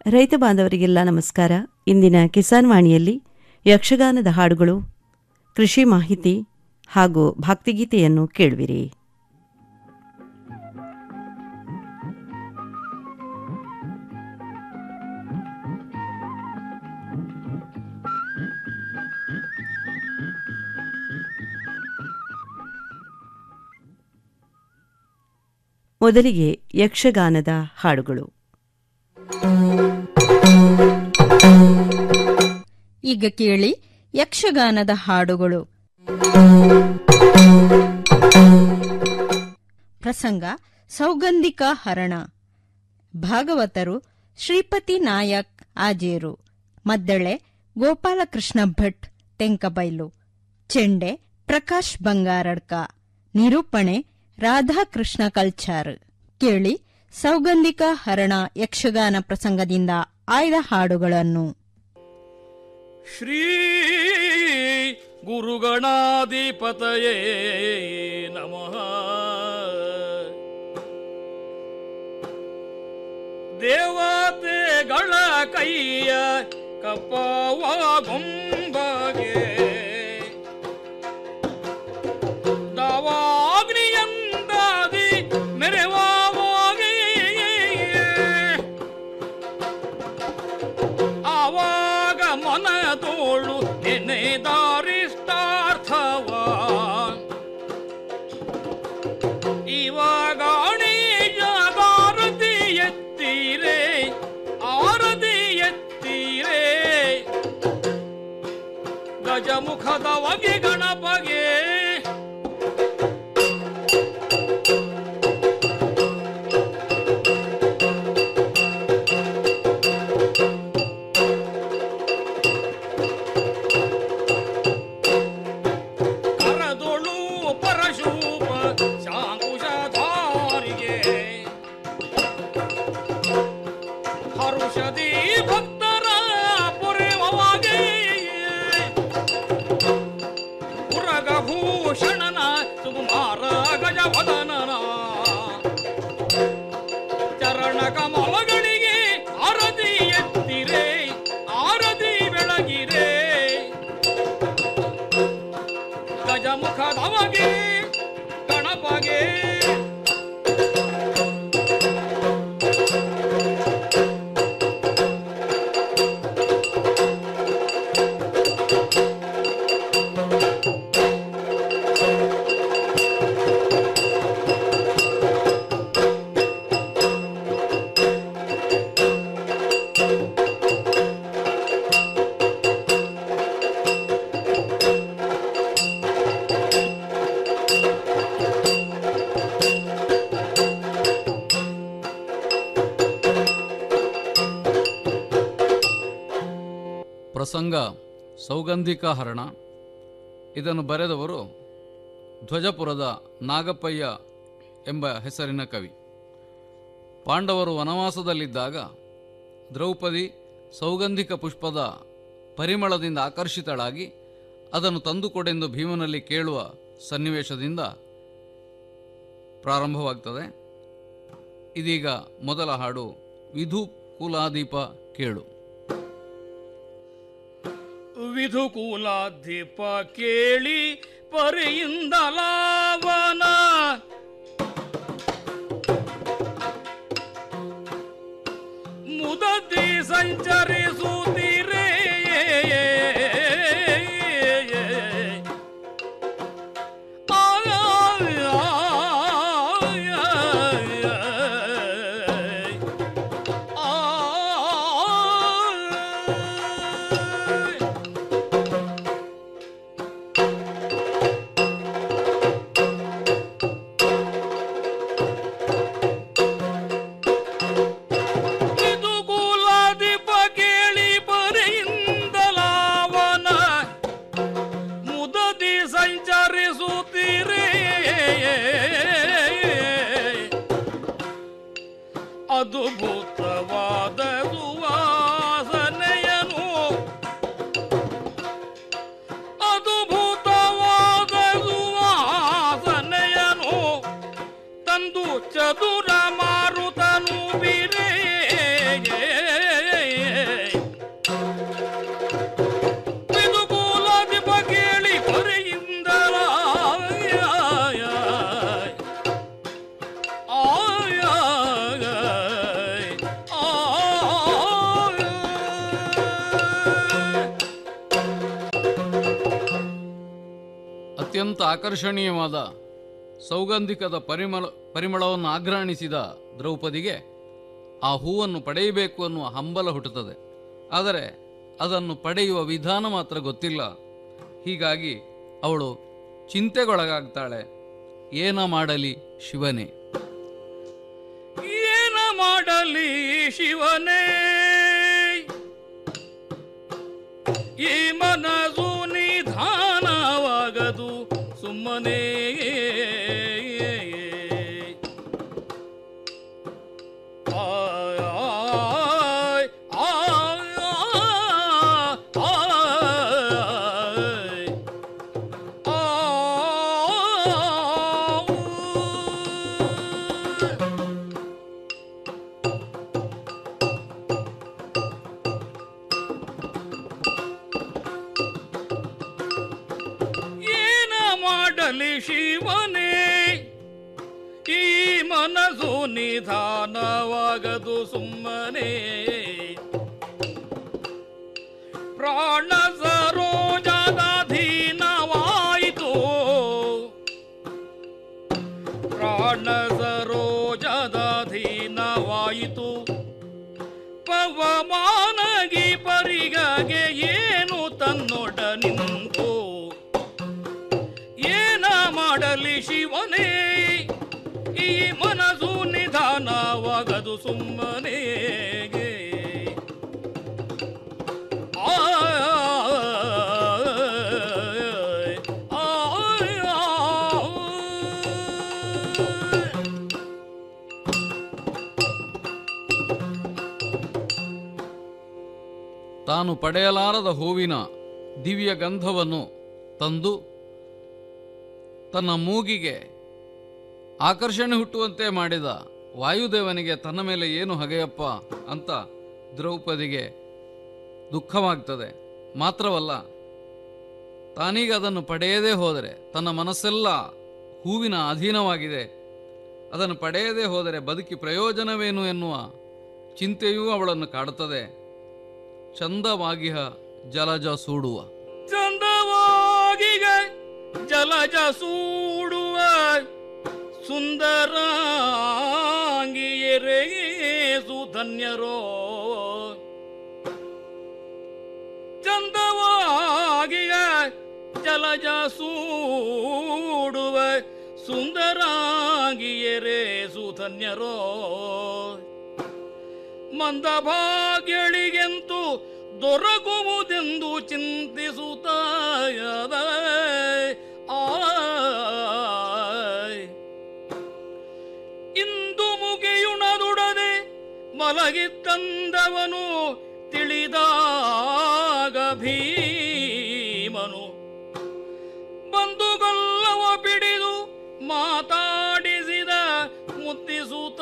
ರೈತ ಬಾಂಧವರಿಗೆಲ್ಲ ನಮಸ್ಕಾರ ಇಂದಿನ ಕಿಸಾನ್ ವಾಣಿಯಲ್ಲಿ ಯಕ್ಷಗಾನದ ಹಾಡುಗಳು ಕೃಷಿ ಮಾಹಿತಿ ಹಾಗೂ ಭಕ್ತಿಗೀತೆಯನ್ನು ಕೇಳುವಿರಿ ಮೊದಲಿಗೆ ಯಕ್ಷಗಾನದ ಹಾಡುಗಳು ಈಗ ಕೇಳಿ ಯಕ್ಷಗಾನದ ಹಾಡುಗಳು ಪ್ರಸಂಗ ಸೌಗಂಧಿಕ ಹರಣ ಭಾಗವತರು ಶ್ರೀಪತಿ ನಾಯಕ್ ಆಜೇರು ಮದ್ದಳೆ ಗೋಪಾಲಕೃಷ್ಣ ಭಟ್ ತೆಂಕಬೈಲು ಚೆಂಡೆ ಪ್ರಕಾಶ್ ಬಂಗಾರಡ್ಕ ನಿರೂಪಣೆ ರಾಧಾಕೃಷ್ಣ ಕಲ್ಚಾರ್ ಕೇಳಿ ಸೌಗಂಧಿಕ ಹರಣ ಯಕ್ಷಗಾನ ಪ್ರಸಂಗದಿಂದ ಆಯ್ದ ಹಾಡುಗಳನ್ನು ಶ್ರೀ ಗುರುಗಣಾಧಿಪತಯೇ ನಮಃ ದೇವತೆಗಳ ಕೈಯ ಕಪ್ಪವ ಗೊಂಬಗೆ ದವಾಗ್ನಿಯಂದಾದಿ ಮೆರೆವಾಗೆ ಆವಾಗ ಮನ ತೋಳು ನೆನೆದಾರಿಷ್ಟಾರ್ಥವ ಇವಾಗ ಆರತಿ ಎತ್ತೀರೆ ಆರತಿ ಎತ್ತೀರೆ ಗಜಮುಖದ ವಗೆ ಗಣಪಗೆ ಕರದೊಳು ಪರಶೂಪ ಶಾಂಕುಶಧಾರಿಗೆ ಹರುಷದಿ ಭಕ್ತರ ಪುರೆವವಾಗೆ ಪುರಗಭೂಷಣನ ಸುಕುಮಾರ ಗಜವದನನ ಚರಣ ಕಮಲಗಳಿಗೆ ಆರತಿ ಎತ್ತಿರೆ ಆರತಿ ಬೆಳಗಿರೆ ಗಜಮುಖದವಗೆ ಗಣಪಗೆ ಪ್ರಸಂಗ ಸೌಗಂಧಿಕ ಹರಣ ಇದನ್ನು ಬರೆದವರು ಧ್ವಜಪುರದ ನಾಗಪ್ಪಯ್ಯ ಎಂಬ ಹೆಸರಿನ ಕವಿ ಪಾಂಡವರು ವನವಾಸದಲ್ಲಿದ್ದಾಗ ದ್ರೌಪದಿ ಸೌಗಂಧಿಕ ಪುಷ್ಪದ ಪರಿಮಳದಿಂದ ಆಕರ್ಷಿತಳಾಗಿ ಅದನ್ನು ತಂದುಕೊಡೆಂದು ಭೀಮನಲ್ಲಿ ಕೇಳುವ ಸನ್ನಿವೇಶದಿಂದ ಪ್ರಾರಂಭವಾಗ್ತದೆ ಇದೀಗ ಮೊದಲ ಹಾಡು ವಿಧು ಕುಲಾದೀಪ ಕೇಳು ವಿಧುಕುಲಾಧಿಪ ಕೇಳಿ ಪರಿಯಿಂದ ಲಾವನ ಮುದತಿ ಸಂಚರಿಸುತ್ತೀರೇ ಇದು ಕುಲಾಧಿಪ ಕೇಳಿ ಬರೆಯಿಂದ ಲಾವನ ಮುದದಿ ಸಂಚರಿಸುತ್ತೀರೇ ಅದ್ಭುತವಾದ ಸುವಾಸನೆಯನು ಅದ್ಭುತವಾದ ಸುವಾಸನೆಯನು ತಂದು ಚದುರ ಮಾರುತನು ಬಿರೇ ಅತ್ಯಂತ ಆಕರ್ಷಣೀಯವಾದ ಸೌಗಂಧಿಕದ ಪರಿಮಳ ಪರಿಮಳವನ್ನು ಆಘ್ರಾಣಿಸಿದ ದ್ರೌಪದಿಗೆ ಆ ಹೂವನ್ನು ಪಡೆಯಬೇಕು ಅನ್ನುವ ಹಂಬಲ ಹುಟ್ಟುತ್ತದೆ ಆದರೆ ಅದನ್ನು ಪಡೆಯುವ ವಿಧಾನ ಮಾತ್ರ ಗೊತ್ತಿಲ್ಲ ಹೀಗಾಗಿ ಅವಳು ಚಿಂತೆಗೊಳಗಾಗ್ತಾಳೆ ಏನ ಮಾಡಲಿ ಶಿವನೇ ಏನ ಮಾಡಲಿ ಶಿವನೇ ಈ ಮನಸ್ಸು ನಿಧಾನವಾಗದು ಸುಮ್ಮನೆ ಆಯ್, ಆಯ್, ಆಯ್, ಆಯ್. ಆ ಏನ ಮಾಡಲಿ ಶಿವನೇ ಈ ಮನಸ್ಸು ನಿಧಾನವಾಗದು ಸುಮ್ಮನೆ ಪ್ರಾಣ ಸರೋಜಾಧೀನವಾಯಿತು ಪ್ರಾಣ ಸರೋಜಾಧೀನವಾಯಿತು ಪವಮಾನಗಿ ಪರಿಗಗೆ ಏನು ತನ್ನೊಡ ನಿಂತು ಏನ ಮಾಡಲಿ ಶಿವನೇ ಈ ಮನಸ್ಸು ನಿಧಾನವಾಗದು ಸುಮ್ಮನೆ ಆಯ್, ಆಯ್, ಆಯ್. ತಾನು ಪಡೆಯಲಾರದ ಹೂವಿನ ದಿವ್ಯ ಗಂಧವನ್ನು ತಂದು ತನ್ನ ಮೂಗಿಗೆ ಆಕರ್ಷಣೆ ಹುಟ್ಟುವಂತೆ ಮಾಡಿದ ವಾಯುದೇವನಿಗೆ ತನ್ನ ಮೇಲೆ ಏನು ಹಗೆಯಪ್ಪ ಅಂತ ದ್ರೌಪದಿಗೆ ದುಃಖವಾಗ್ತದೆ ಮಾತ್ರವಲ್ಲ ತಾನೀಗ ಅದನ್ನು ಪಡೆಯದೇ ಹೋದರೆ ತನ್ನ ಮನಸ್ಸೆಲ್ಲ ಹೂವಿನ ಅಧೀನವಾಗಿದೆ ಅದನ್ನು ಪಡೆಯದೇ ಹೋದರೆ ಬದುಕಿ ಪ್ರಯೋಜನವೇನು ಎನ್ನುವ ಚಿಂತೆಯೂ ಅವಳನ್ನು ಕಾಡುತ್ತದೆ ಚಂದವಾಗಿಹ ಜಲಜ ಸೂಡುವ ಚಂದವಾಗಿಗ ಜಲಜ ಸೂಡುವ ಸುಂದರಾಂಗಿಯರೇ ಸುಧನ್ಯರೋ ಚಂದವಾಗಿಗ ಜಲಜ ಸೂಡುವ ಸುಂದರಾಂಗಿಯರೇ ಸುಧನ್ಯರೋ ಮಂದಭಾಗ್ಯಳಿಗೆಂತೂ ದೊರಕುವುದೆಂದು ಚಿಂತಿಸುತ್ತಾಯದ ಆಯ್. ಇಂದು ಮುಗಿಯುಣದುಡದೆ ಮಲಗಿತ್ತಂದವನು ತಿಳಿದಾಗ ಭೀಮನು ಬಂಧುಗೊಲ್ಲವ ಬಿಡಿದು ಮಾತಾಡಿಸಿದ ಮುತ್ತಿಸುತ್ತ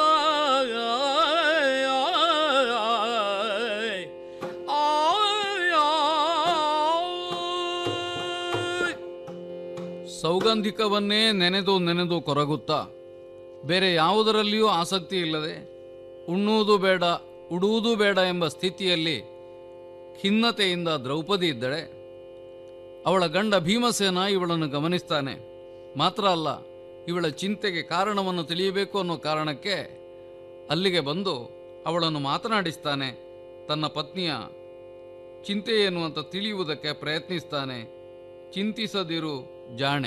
ಸೌಗಂಧಿಕವನ್ನೇ ನೆನೆದು ನೆನೆದು ಕೊರಗುತ್ತಾ ಬೇರೆ ಯಾವುದರಲ್ಲಿಯೂ ಆಸಕ್ತಿ ಇಲ್ಲದೆ ಉಣ್ಣುವುದು ಬೇಡ ಉಡುವುದು ಬೇಡ ಎಂಬ ಸ್ಥಿತಿಯಲ್ಲಿ ಖಿನ್ನತೆಯಿಂದ ದ್ರೌಪದಿ ಇದ್ದಳೆ ಅವಳ ಗಂಡ ಭೀಮಸೇನ ಇವಳನ್ನು ಗಮನಿಸ್ತಾನೆ ಮಾತ್ರ ಅಲ್ಲ ಇವಳ ಚಿಂತೆಗೆ ಕಾರಣವನ್ನು ತಿಳಿಯಬೇಕು ಅನ್ನೋ ಕಾರಣಕ್ಕೆ ಅಲ್ಲಿಗೆ ಬಂದು ಅವಳನ್ನು ಮಾತನಾಡಿಸ್ತಾನೆ ತನ್ನ ಪತ್ನಿಯ ಚಿಂತೆ ಏನು ಅಂತ ತಿಳಿಯುವುದಕ್ಕೆ ಪ್ರಯತ್ನಿಸ್ತಾನೆ ಚಿಂತಿಸದಿರು ಜಾಣೆ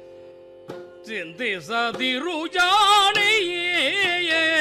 ಚಿಂತಿಸದಿರು ಜಾಣಿಯೇ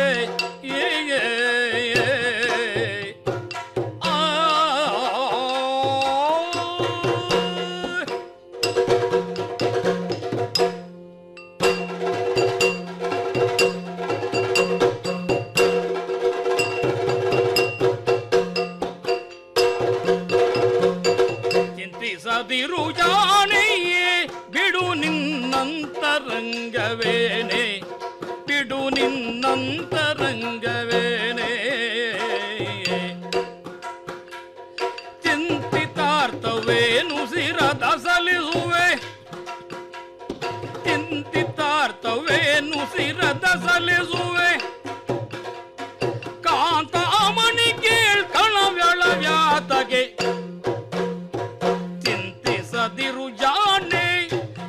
ಚಿಂತಿಸದಿರು ಜಾಣಿಯೇ ಬಿಡು ನಿನ್ನಂತರಂಗವೇನೆ ಬಿಡು ನಿನ್ನಂತರಂಗವೇನೆ ಚಿಂತಿತಾರ್ಥವೇನು ಸಿರದ ಸಲಿಸುವೆ ಚಿಂತಿತಾರ್ಥವೇನು ಸಿರದ ಸಲಿಸುವೆ ಕಾಂತಾಮಣಿ ಕೇಳ್ಕಣವ್ಯಳ ವ್ಯಾತಗೆ ಚಿಂತಿಸದಿರು ಜಾಣೆ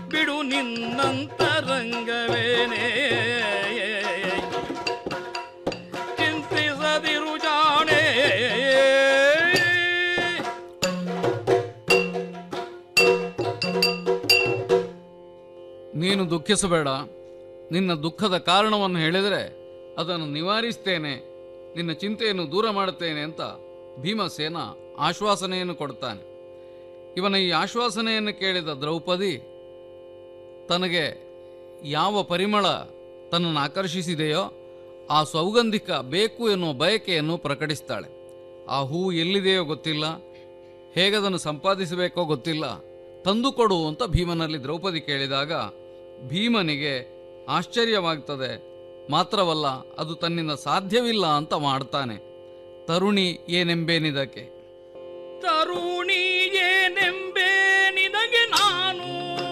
ನೀನು ದುಃಖಿಸಬೇಡ ನಿನ್ನ ದುಃಖದ ಕಾರಣವನ್ನು ಹೇಳಿದರೆ ಅದನ್ನು ನಿವಾರಿಸ್ತೇನೆ ನಿನ್ನ ಚಿಂತೆಯನ್ನು ದೂರ ಮಾಡುತ್ತೇನೆ ಅಂತ ಭೀಮಸೇನ ಆಶ್ವಾಸನೆಯನ್ನು ಕೊಡ್ತಾನೆ ಇವನ ಈ ಆಶ್ವಾಸನೆಯನ್ನು ಕೇಳಿದ ದ್ರೌಪದಿ ತನಗೆ ಯಾವ ಪರಿಮಳ ತನ್ನನ್ನು ಆಕರ್ಷಿಸಿದೆಯೋ ಆ ಸೌಗಂಧಿಕ ಬೇಕು ಎನ್ನುವ ಬಯಕೆಯನ್ನು ಪ್ರಕಟಿಸ್ತಾಳೆ ಆ ಹೂ ಎಲ್ಲಿದೆಯೋ ಗೊತ್ತಿಲ್ಲ ಹೇಗದನ್ನು ಸಂಪಾದಿಸಬೇಕೋ ಗೊತ್ತಿಲ್ಲ ತಂದುಕೊಡು ಅಂತ ಭೀಮನಲ್ಲಿ ದ್ರೌಪದಿ ಕೇಳಿದಾಗ ಭೀಮನಿಗೆ ಆಶ್ಚರ್ಯವಾಗ್ತದೆ ಮಾತ್ರವಲ್ಲ ಅದು ತನ್ನಿಂದ ಸಾಧ್ಯವಿಲ್ಲ ಅಂತ ಮಾಡ್ತಾನೆ ತರುಣಿ ಏನೆಂಬೇನಿದಕ್ಕೆ ತರುಣಿಯೇನೆಂಬೆ ನಿನಗೆ ನಾನು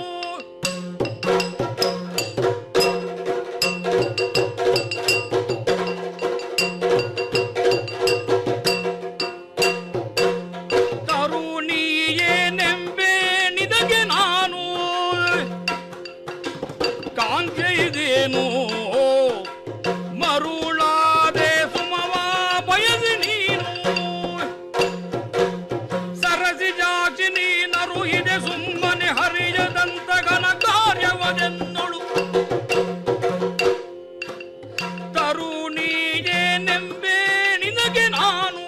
ತರುಣಿಯೇನೆಂಬೆ ನಿನಗೆ ನಾನು ಕಾಂಕ್ಷೆ ಇದೇನು ಮರುಳಾದೆ ಸುಮವ ಬಯಸಿ ನೀನು ಸರಸಿ ಜಾಕ್ಷಿ ನೀನರು ಇದೆ ಸುಮ್ಮನೆ ಹರಿಯದಂತ ಘನ ಕಾರ್ಯವದೆನ್ನೊಳು ತರುಣಿಗೆ ನೆಂಬೆ ನಿನಗೆ ನಾನು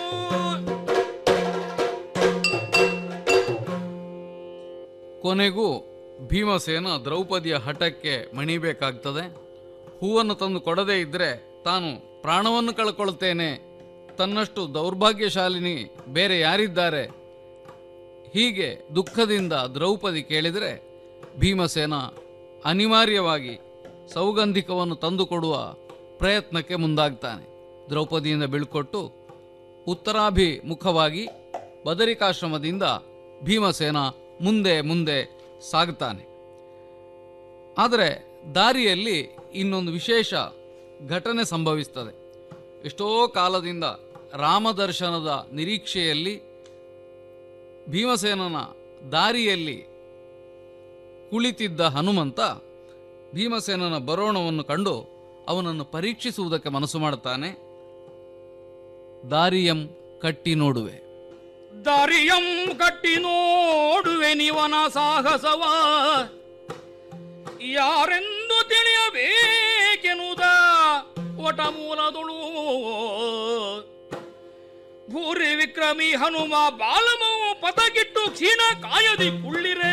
ಕೊನೆಗೂ ಭೀಮಸೇನ ದ್ರೌಪದಿಯ ಹಠಕ್ಕೆ ಮಣಿಬೇಕಾಗ್ತದೆ ಹೂವನ್ನು ತಂದು ಕೊಡದೇ ಇದ್ರೆ ತಾನು ಪ್ರಾಣವನ್ನು ಕಳ್ಕೊಳ್ತೇನೆ ತನ್ನಷ್ಟು ದೌರ್ಭಾಗ್ಯಶಾಲಿನಿ ಬೇರೆ ಯಾರಿದ್ದಾರೆ ಹೀಗೆ ದುಃಖದಿಂದ ದ್ರೌಪದಿ ಕೇಳಿದರೆ ಭೀಮಸೇನ ಅನಿವಾರ್ಯವಾಗಿ ಸೌಗಂಧಿಕವನ್ನು ತಂದುಕೊಡುವ ಪ್ರಯತ್ನಕ್ಕೆ ಮುಂದಾಗ್ತಾನೆ ದ್ರೌಪದಿಯಿಂದ ಬೀಳ್ಕೊಟ್ಟು ಉತ್ತರಾಭಿಮುಖವಾಗಿ ಬದರಿಕಾಶ್ರಮದಿಂದ ಭೀಮಸೇನ ಮುಂದೆ ಮುಂದೆ ಸಾಗ್ತಾನೆ ಆದರೆ ದಾರಿಯಲ್ಲಿ ಇನ್ನೊಂದು ವಿಶೇಷ ಘಟನೆ ಸಂಭವಿಸ್ತದೆ ಎಷ್ಟೋ ಕಾಲದಿಂದ ರಾಮದರ್ಶನದ ನಿರೀಕ್ಷೆಯಲ್ಲಿ ಭೀಮಸೇನನ ದಾರಿಯಲ್ಲಿ ಕುಳಿತಿದ್ದ ಹನುಮಂತ ಭೀಮಸೇನನ ಬರೋಣವನ್ನು ಕಂಡು ಅವನನ್ನು ಪರೀಕ್ಷಿಸುವುದಕ್ಕೆ ಮನಸ್ಸು ಮಾಡುತ್ತಾನೆ ದಾರಿಯಂ ಕಟ್ಟಿ ನೋಡುವೆ ದಾರಿಯಂ ಕಟ್ಟಿ ನೋಡುವೆ ನಿವನ ಸಾಹಸವ ಯಾರೆಂದು ತಿಳಿಯಬೇಕೆನುದ ಒಟ ಮೂಲದೊಳು ಭೂರಿ ವಿಕ್ರಮಿ ಹನುಮ ಬಾಲಮವು ಪದಗಿಟ್ಟು ಕ್ಷೀಣ ಕಾಯದಿ ಕುಳ್ಳಿರೆ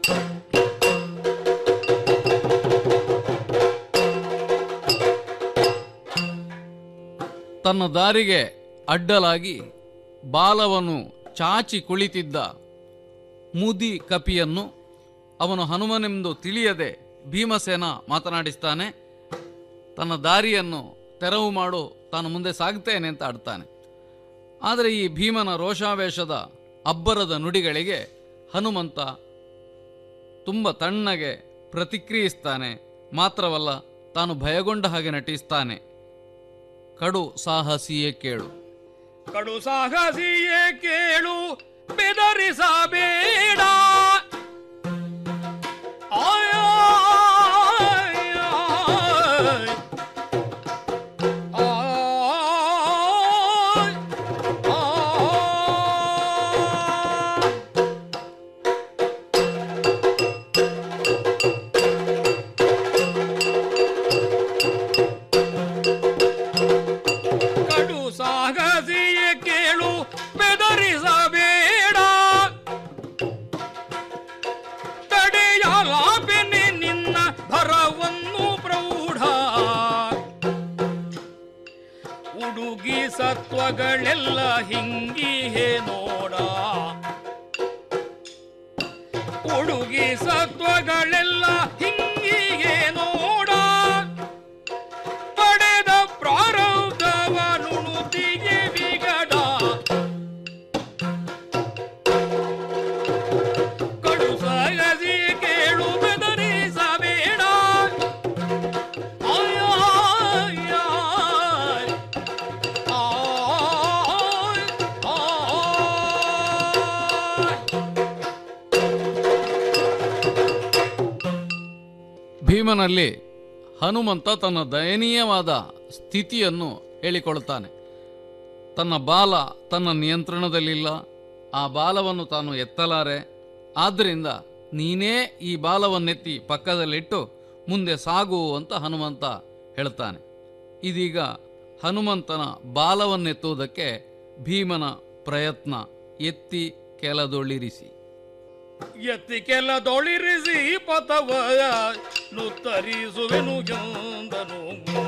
ತನ್ನ ದಾರಿಗೆ ಅಡ್ಡಲಾಗಿ ಬಾಲವನ್ನು ಚಾಚಿ ಕುಳಿತಿದ್ದ ಮುದಿ ಕಪಿಯನ್ನು ಅವನು ಹನುಮನೆಂದು ತಿಳಿಯದೆ ಭೀಮಸೇನ ಮಾತನಾಡಿಸ್ತಾನೆ ತನ್ನ ದಾರಿಯನ್ನು ತೆರವು ಮಾಡು ತಾನು ಮುಂದೆ ಸಾಗ್ತೇನೆ ಅಂತ ಆಡ್ತಾನೆ ಆದರೆ ಈ ಭೀಮನ ರೋಷಾವೇಶದ ಅಬ್ಬರದ ನುಡಿಗಳಿಗೆ ಹನುಮಂತ ತುಂಬ ತಣ್ಣಗೆ ಪ್ರತಿಕ್ರಿಯಿಸ್ತಾನೆ ಮಾತ್ರವಲ್ಲ ತಾನು ಭಯಗೊಂಡ ಹಾಗೆ ನಟಿಸ್ತಾನೆ ಕಡು ಸಾಹಸಿಯೇ ಕೇಳು ಕಡು ಸಾಹಸಿಯೇ ಕೇಳು ಬೆದರಿಸಬೇಡ ಆಯ್ ಆಯ್ ಆಯ್. ಆಯ್ ಆಯ್. ಕಡು ಸಾಗಸಿಯೇ ಕೇಳು ಬೆದರಿಸಬೇಡ ತಡೆಯಲಾಪೆನೆ ನಿನ್ನ ಭರವನ್ನು ಪ್ರೌಢ ಉಡುಗಿ ಸತ್ವಗಳೆಲ್ಲ ಹಿಂಗಿಹೆ ನೋಡ ಉಡುಗಿ ಸತ್ವಗಳೆಲ್ಲ ಹಿಂಗಿಗೆ ನೋಡ ಪಡೆದ ಪ್ರಾರಬ್ಧವನುಣುತಿಗೆ ವಿಗಡ ಕಡು ಸಗಸಿ ಕೇಳು ಬೆದರಿಸಬೇಡ ಆಯ್ ಆಯ್ ಆಯ್. ಆಯ್ ಆಯ್. ಭೀಮನಲ್ಲಿ ಹನುಮಂತ ತನ್ನ ದಯನೀಯವಾದ ಸ್ಥಿತಿಯನ್ನು ಹೇಳಿಕೊಳ್ಳುತ್ತಾನೆ ತನ್ನ ಬಾಲ ತನ್ನ ನಿಯಂತ್ರಣದಲ್ಲಿಲ್ಲ ಆ ಬಾಲವನ್ನು ತಾನು ಎತ್ತಲಾರೆ ಆದ್ದರಿಂದ ನೀನೇ ಈ ಬಾಲವನ್ನೆತ್ತಿ ಪಕ್ಕದಲ್ಲಿಟ್ಟು ಮುಂದೆ ಸಾಗು ಅಂತ ಹನುಮಂತ ಹೇಳ್ತಾನೆ ಇದೀಗ ಹನುಮಂತನ ಬಾಲವನ್ನೆತ್ತುವುದಕ್ಕೆ ಭೀಮನ ಪ್ರಯತ್ನ ಎತ್ತಿ ಕೆಲದೊಳಿರಿಸಿ ಎತ್ತಿ ಕೆಲದೊಳಿರಿಸಿ ಪಥವ ನುತ್ತರಿಸುವೆನು ಎಂದನು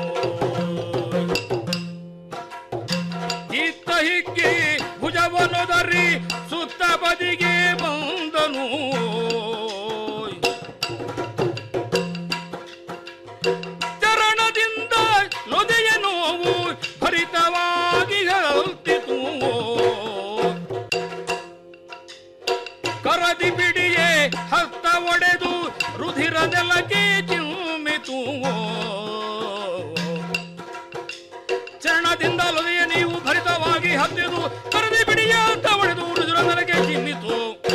ಇತ್ತ ಹಿಕ್ಕಿ ಭುಜವನೊದರಿ ಸುತ್ತ ಬದಿಗೆ ಬಂದನು ಚರಣದಿಂದ ಲೊದೆಯ ನೋವು ಭರಿತವಾಗಿ ಹಲ್ತಿತು ಕರದಿ ಬಿಡಿಯೇ ಹಸ್ತ ಒಡೆದು ರುಧಿರ ನೆಲಕ್ಕೆ ಚಿಮ್ಮಿತು ಚರಣದಿಂದ ಲೊದೆಯ ನೀವು ಭರಿತವಾಗಿ ಹತ್ತಿದು ಕರದಿ ಬಿಡಿಯ ಹಸ್ತ ಒಡೆದು ರುಧಿರ ನೆಲಕ್ಕೆ ಚಿಮ್ಮಿತು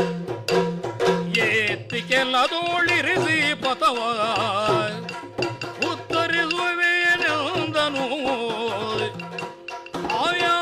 ಎತ್ತಿಕೆಲ್ಲದೋಳಿರಿಸಿ ಪಥವ ಉತ್ತರಿಸುವೇನೆಂದನು ಆಯಾ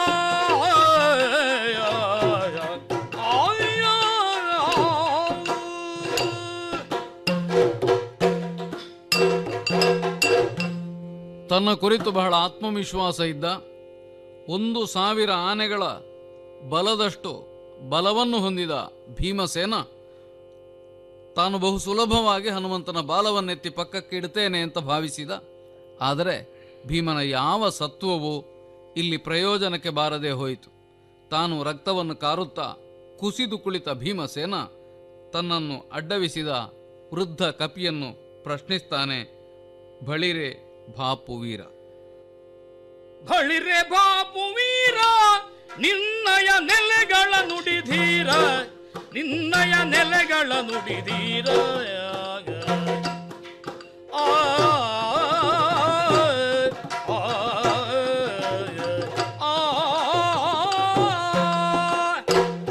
ತನ್ನ ಕುರಿತು ಬಹಳ ಆತ್ಮವಿಶ್ವಾಸ ಇದ್ದ ಒಂದು ಸಾವಿರ ಆನೆಗಳ ಬಲದಷ್ಟು ಬಲವನ್ನು ಹೊಂದಿದ ಭೀಮಸೇನ ತಾನು ಬಹು ಸುಲಭವಾಗಿ ಹನುಮಂತನ ಬಾಲವನ್ನೆತ್ತಿ ಪಕ್ಕಕ್ಕೆ ಇಡ್ತೇನೆ ಅಂತ ಭಾವಿಸಿದ ಆದರೆ ಭೀಮನ ಯಾವ ಸತ್ವವೂ ಇಲ್ಲಿ ಪ್ರಯೋಜನಕ್ಕೆ ಬಾರದೆ ಹೋಯಿತು ತಾನು ರಕ್ತವನ್ನು ಕಾರುತ್ತಾ ಕುಸಿದು ಕುಳಿತ ಭೀಮಸೇನ ತನ್ನನ್ನು ಅಡ್ಡವಿಸಿದ ವೃದ್ಧ ಕಪಿಯನ್ನು ಪ್ರಶ್ನಿಸ್ತಾನೆ ಬಳಿರೆ ಭಾಪು ವೀರ ಬಳಿರೆ ಬಾಪು ವೀರ ನಿನ್ನಯ ನೆಲೆಗಳ ನುಡಿಧೀರ ನಿನ್ನಯ ನೆಲೆಗಳ ನುಡಿಧೀರ ಆ, ಆ, ಆ, ಆ.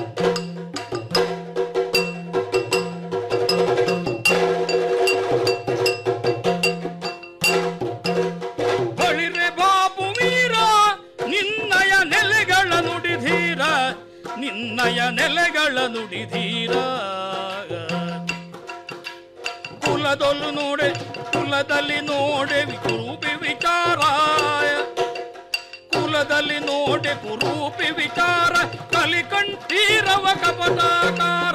ಬಳಿರೆ ಬಾಬು ವೀರ ನಿನ್ನಯ ನೆಲೆಗಳ ನುಡಿಧೀರ ನಿನ್ನಯ ನೆಲೆಗಳ ನುಡಿಧೀರ ಕುಲದೊಲ್ಲು ನೋಡೆ ಕುಲದಲ್ಲಿ ನೋಡೆ ಕುರೂಪಿ ವಿಚಾರ ಕುಲದಲ್ಲಿ ನೋಡೆ ಕುರೂಪಿ ವಿಚಾರ ಕಲಿಕಂಠೀರವ ಕಪಟಾಕಾರ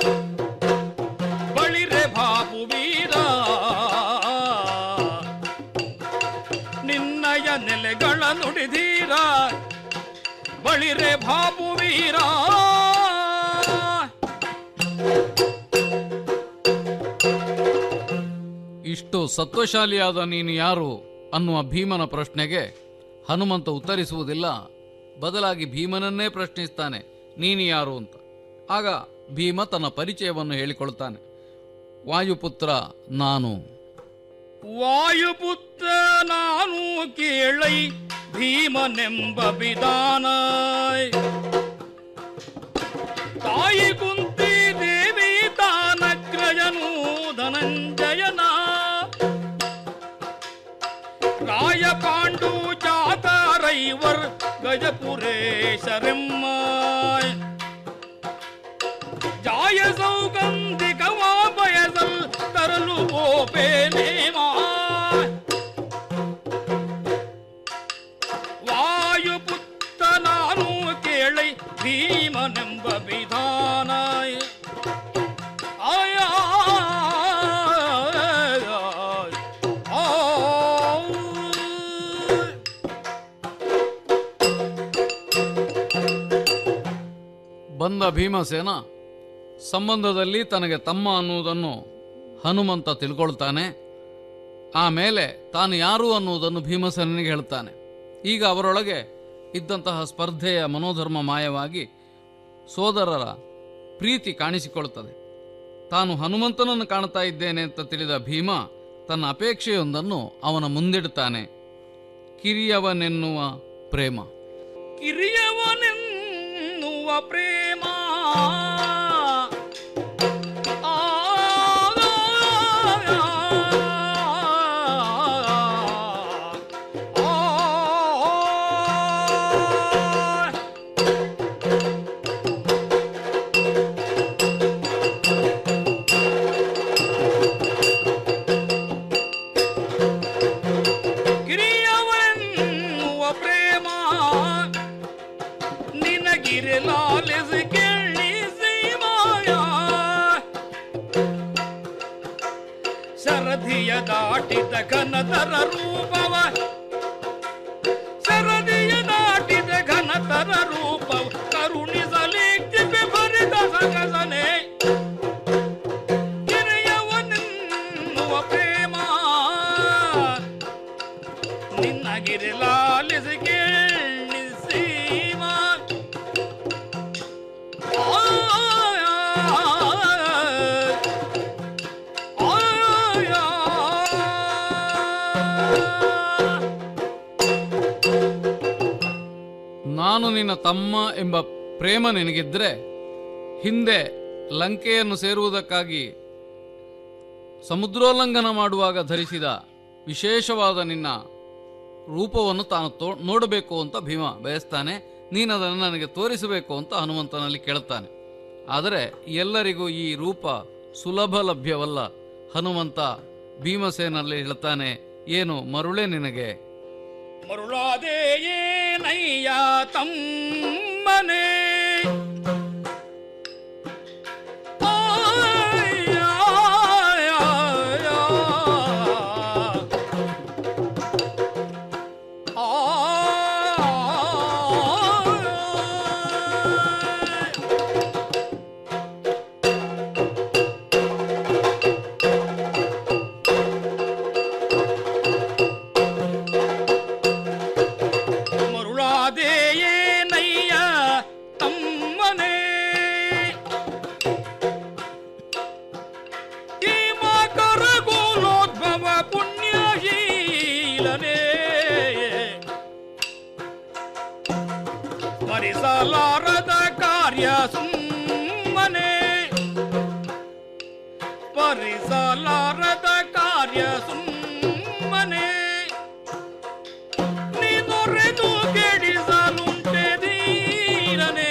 ಬಳಿರೆ ಬಾಬು ವೀರ ನಿನ್ನಯ ನೆಲೆಗಳ ನುಡಿದೀರ ಬಳಿರೆ ಬಾಬು ವೀರ ಇಷ್ಟು ಸತ್ವಶಾಲಿಯಾದ ನೀನು ಯಾರು ಅನ್ನುವ ಭೀಮನ ಪ್ರಶ್ನೆಗೆ ಹನುಮಂತ ಉತ್ತರಿಸುವುದಿಲ್ಲ ಬದಲಾಗಿ ಭೀಮನನ್ನೇ ಪ್ರಶ್ನಿಸ್ತಾನೆ ನೀನು ಯಾರು ಅಂತ ಆಗ ಭೀಮ ತನ್ನ ಪರಿಚಯವನ್ನು ಹೇಳಿಕೊಳ್ತಾನೆ ವಾಯುಪುತ್ರ ನಾನು ವಾಯುಪುತ್ರ ನಾನು ಕೇಳೈ ಭೀಮನೆಂಬ ವಿಧಾನ ತಾಯಿ ಕುಂತಿ ದೇವಿ ತಾನಗ್ರಜನು ಧನಂಜಯನ ರಾಯ ಪಾಂಡು ಜಾತರೈವರ್ ಗಜಪುರೇಶರೆಮ್ಮ ಜಾಯ ಸೌಗಂಧಿಕವಾ ಬಯಸಲ್ ತರಲು ಗೋಪೇನೇಮಾ ವಾಯುಪುತ್ತ ನಾನು ಕೇಳೈ ಭೀಮನೆಂಬ ವಿಧಾನ ಆಯ ಬಂದ ಭೀಮಸೇನ ಸಂಬಂಧದಲ್ಲಿ ತನಗೆ ತಮ್ಮ ಅನ್ನುವುದನ್ನು ಹನುಮಂತ ತಿಳ್ಕೊಳ್ತಾನೆ ಆಮೇಲೆ ತಾನು ಯಾರು ಅನ್ನುವುದನ್ನು ಭೀಮಸೇನಿಗೆ ಹೇಳ್ತಾನೆ ಈಗ ಅವರೊಳಗೆ ಇದ್ದಂತಹ ಸ್ಪರ್ಧೆಯ ಮನೋಧರ್ಮ ಮಾಯವಾಗಿ ಸೋದರರ ಪ್ರೀತಿ ಕಾಣಿಸಿಕೊಳ್ಳುತ್ತದೆ ತಾನು ಹನುಮಂತನನ್ನು ಕಾಣ್ತಾ ಇದ್ದೇನೆ ಅಂತ ತಿಳಿದ ಭೀಮ ತನ್ನ ಅಪೇಕ್ಷೆಯೊಂದನ್ನು ಅವನ ಮುಂದಿಡುತ್ತಾನೆ ಕಿರಿಯವನೆನ್ನುವ ಪ್ರೇಮ ಕಿರಿಯವನೆನ್ನುವ ಪ್ರೇಮ ಆ, ಆ, ಆ, ಸರದಿಯ ದಾಟಿದ ಘನತರ ರೂಪವ ಸರದಿಯ ದಾಟಿದ ಘನತರ ರೂಪವ ಕರುಣಿಸಲಿಕ್ಕೆ ಬರಿದ ಸಗಸನೆ ಗಿರಿಯವನೆನ್ನುವ ಪ್ರೇಮ ನಿನ್ನ ಗಿರಿ ಲಾಲಿಸಿ ಕೇಳಿಸೀಮ ನಾನು ನಿನ್ನ ತಮ್ಮ ಎಂಬ ಪ್ರೇಮ ನಿನಗಿದ್ರೆ ಹಿಂದೆ ಲಂಕೆಯನ್ನು ಸೇರುವುದಕ್ಕಾಗಿ ಸಮುದ್ರೋಲ್ಲಂಘನ ಮಾಡುವಾಗ ಧರಿಸಿದ ವಿಶೇಷವಾದ ನಿನ್ನ ರೂಪವನ್ನು ತಾನು ತೋ ನೋಡಬೇಕು ಅಂತ ಭೀಮ ಬಯಸ್ತಾನೆ ನೀನು ಅದನ್ನು ನನಗೆ ತೋರಿಸಬೇಕು ಅಂತ ಹನುಮಂತನಲ್ಲಿ ಕೇಳುತ್ತಾನೆ ಆದರೆ ಎಲ್ಲರಿಗೂ ಈ ರೂಪ ಸುಲಭ ಲಭ್ಯವಲ್ಲ ಹನುಮಂತ ಭೀಮಸೇನಲ್ಲಿ ಹೇಳ್ತಾನೆ ಏನು ಮರುಳೇ ನಿನಗೆ ಮರುಳಾದೆ ಏನಯ್ಯ ತಮ್ಮನೆ ಆಯ್, ಆಯ್, ಆಯ್, ಆಯ್. ಮರುಳಾದೆಯೇನಯ್ಯ ತಮ್ಮನೇ ಈ ಮಕರಗೋಲೋದ್ಭವ ಪುಣ್ಯಶೀಲನೇ ಸ್ಮರಿಸಲಾರದ ಕಾರ್ಯ ಸುಮ್ಮನೆ ಸ್ಮರಿಸಲಾರದ ಕಾರ್ಯ ಸುಮ್ಮನೆ ನೀನೊರೆದು ಕೆಡಿಸಲುಂಟೆ ಧೀರನೇ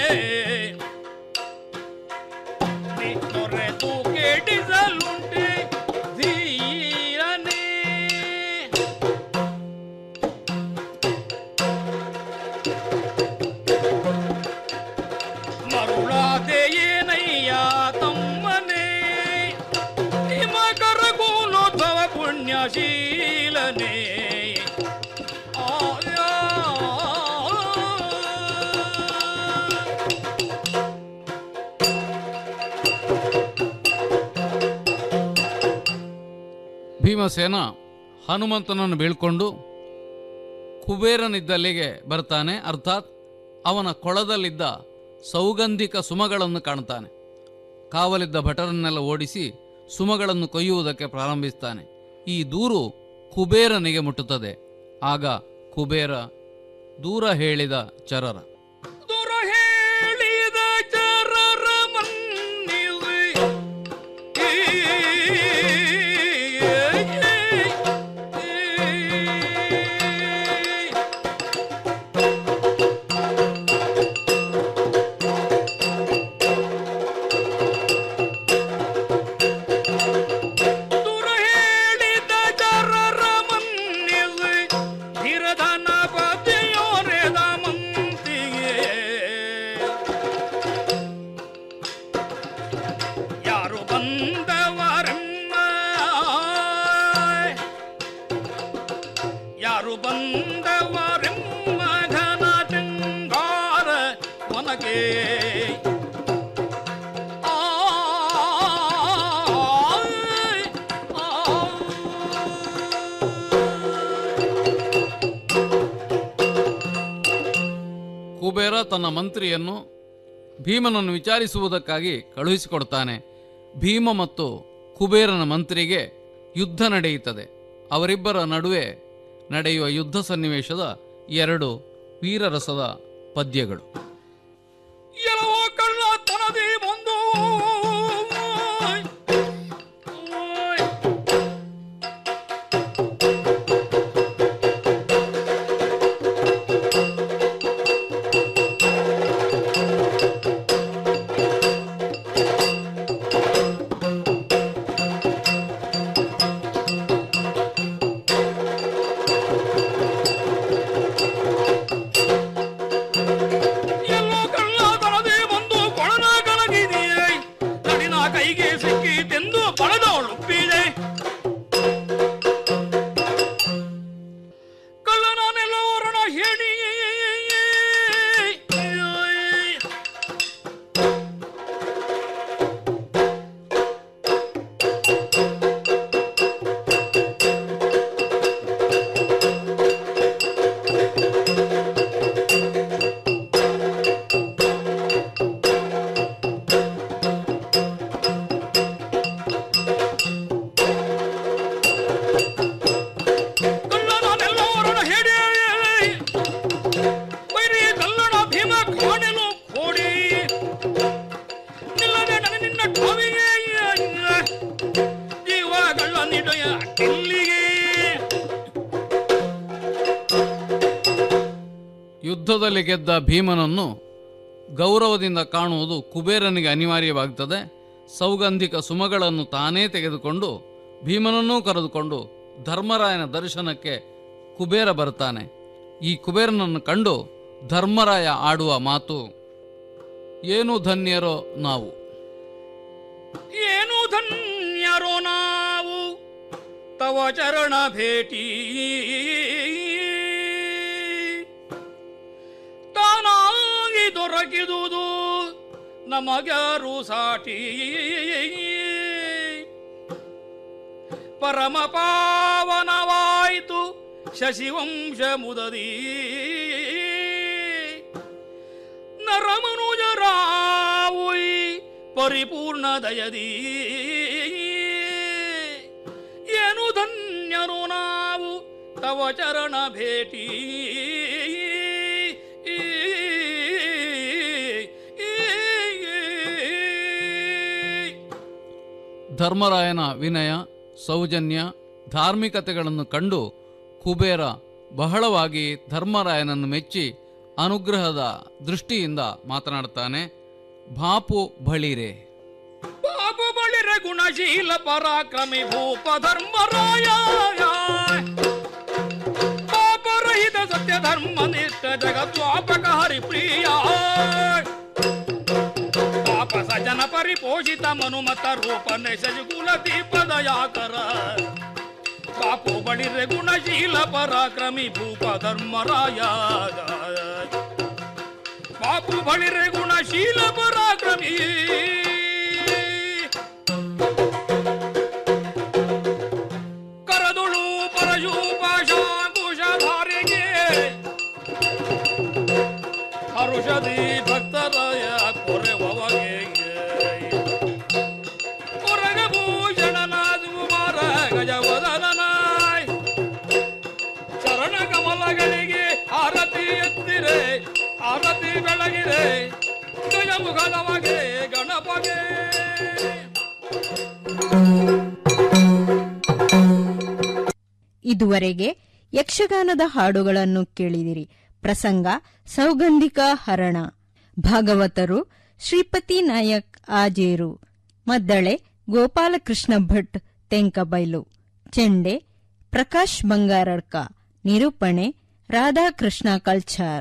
ನೀನೊರೆದು ಕೆಡಿಸಲುಂಟೆ ಧೀರನೇ ಮರುಳಾದೆಯೇನಯ್ಯ ತಮ್ಮನೇ ಹಿಮಕರ ಕೂಲೋದ್ಭವ ಪುಣ್ಯಶೀಲನೇ ಆಯಾ. ಭೀಮಸೇನ ಹನುಮಂತನನ್ನು ಬೀಳ್ಕೊಂಡು ಕುಬೇರನಿದ್ದಲ್ಲಿಗೆ ಬರ್ತಾನೆ ಅರ್ಥಾತ್ ಅವನ ಕೊಳದಲ್ಲಿದ್ದ ಸೌಗಂಧಿಕ ಸುಮಗಳನ್ನು ಕಾಣ್ತಾನೆ ಕಾವಲಿದ್ದ ಭಟರನ್ನೆಲ್ಲ ಓಡಿಸಿ ಸುಮಗಳನ್ನು ಕೊಯ್ಯುವುದಕ್ಕೆ ಪ್ರಾರಂಭಿಸ್ತಾನೆ ಈ ದೂರು ಕುಬೇರನಿಗೆ ಮುಟ್ಟುತ್ತದೆ ಆಗ ಕುಬೇರ ದೂರ ಹೇಳಿದ ಚರರ ದುರ ಹೇಳಿದ ಚರರ ಮನ್ನಿಸಿ ದುರ ಹೇಳಿದ ಚರರ ಮನ್ನಿಸಿ ಧಿರಧನ ಪತಿಯೋರೆದ ಮಂತಿಗೆ ಯಾರು ಬಂದವರಮ್ಮ ಯಾರು ಬಂದವರೆಮ್ಮ ಘನ ಚಂಗಾರ ಒನಗೆ ಆಯ್, ಕುಬೇರ ತನ್ನ ಮಂತ್ರಿಯನ್ನು ಭೀಮನನ್ನು ವಿಚಾರಿಸುವುದಕ್ಕಾಗಿ ಕಳುಹಿಸಿಕೊಡ್ತಾನೆ ಭೀಮ ಮತ್ತು ಕುಬೇರನ ಮಂತ್ರಿಗೆ ಯುದ್ಧ ನಡೆಯುತ್ತದೆ ಅವರಿಬ್ಬರ ನಡುವೆ ನಡೆಯುವ ಯುದ್ಧ ಸನ್ನಿವೇಶದ ಎರಡು ವೀರರಸದ ಪದ್ಯಗಳು ಎಲ್ಲವೋ ಕಳ್ಳ ತನದಿ ಬಂದು ಓಯ್, ಓಯ್. ಯುದ್ಧದಲ್ಲಿ ಗೆದ್ದ ಭೀಮನನ್ನು ಗೌರವದಿಂದ ಕಾಣುವುದು ಕುಬೇರನಿಗೆ ಅನಿವಾರ್ಯವಾಗುತ್ತದೆ ಸೌಗಂಧಿಕ ಸುಮಗಳನ್ನು ತಾನೇ ತೆಗೆದುಕೊಂಡು ಭೀಮನನ್ನೂ ಕರೆದುಕೊಂಡು ಧರ್ಮರಾಯನ ದರ್ಶನಕ್ಕೆ ಕುಬೇರ ಬರ್ತಾನೆ ಈ ಕುಬೇರನನ್ನು ಕಂಡು ಧರ್ಮರಾಯ ಆಡುವ ಮಾತು ಏನು ಧನ್ಯರೋ ನಾವು ಏನು ಧನ್ಯರೋ ನಾವು ತವ ಚರಣ ಭೇಟಿ ತಾನಾಗಿ ದೊರಕಿದುದು ನಮಗ್ಯಾರು ಸಾಟಿ ಪರಮ ಪಾವನವಾಯಿತು ಶಶಿವಂಶ ಮುದದಿ ನರಮನುಜರಾವುಯಿ ಪರಿಪೂರ್ಣ ದಯದಿ ಏನು ಧನ್ಯರು ನಾವು ತವ ಚರಣ ಭೇಟಿ ಧರ್ಮರಾಯನ ವಿನಯ ಸೌಜನ್ಯ ಧಾರ್ಮಿಕತೆಗಳನ್ನು ಕಂಡು ಕುಬೇರ ಬಹಳವಾಗಿ ಧರ್ಮರಾಯನನ್ನು ಮೆಚ್ಚಿ ಅನುಗ್ರಹದ ದೃಷ್ಟಿಯಿಂದ ಮಾತನಾಡ್ತಾನೆ ಭಾಪು ಬಳಿರೆ ಬಾಬು ಬಳಿರ ಗುಣಶೀಲ ಪರಾಕ್ರಮಿ ಭೂಪ ಧರ್ಮರಾಯ ಪಾಪರಹಿತ ಸತ್ಯ ಧರ್ಮ ನಿಷ್ಠ ಜಗದ್ವಾಪಕ ಹರಿಪ್ರಿಯ ಪಾಪ ಸಜನ ಪರಿಪೋಷಿತ ಮನುಮತ ರೂಪ ಕುಲ ದೀಪದ ಯಾಕರ ಬಾಪು ಬಳಿರೆ ಗುಣಶೀಲ ಪರಾಕ್ರಮಿ ಭೂಪ ಧರ್ಮರಾಯ ಬಾಪು ಬಳಿರೆ ಗುಣಶೀಲ ಪರಾಕ್ರಮಿ ಕರದುಳು ಪರಶೂಪ ಶಾಂಕುಶಧಾರಿಗೆ ಹರುಷದಿ ಭಕ್ತರಾಯ ಕೊರೆವಗೆ ಕೊರಗಭೂಷಣನಾದ ಕುಮಾರ ಗಜವದನಾಯ್ ಚರಣ ಕಮಲಗಳಿಗೆ ಆರತಿ ಎತ್ತಿರೆ ಆರತಿ ಬೆಳಗಿದೆ ಗಜಮುಖದವಗೆ ಗಣಪಗೆ ಇದುವರೆಗೆ ಯಕ್ಷಗಾನದ ಹಾಡುಗಳನ್ನು ಕೇಳಿದಿರಿ ಪ್ರಸಂಗ ಸೌಗಂಧಿಕ ಹರಣ ಭಾಗವತರು ಶ್ರೀಪತಿ ನಾಯಕ್ ಆಜೇರು ಮದ್ದಳೆ ಗೋಪಾಲಕೃಷ್ಣ ಭಟ್ ತೆಂಕಬೈಲು ಚೆಂಡೆ ಪ್ರಕಾಶ್ ಬಂಗಾರಡ್ಕ ನಿರೂಪಣೆ ರಾಧಾಕೃಷ್ಣ ಕಲ್ಚಾರ್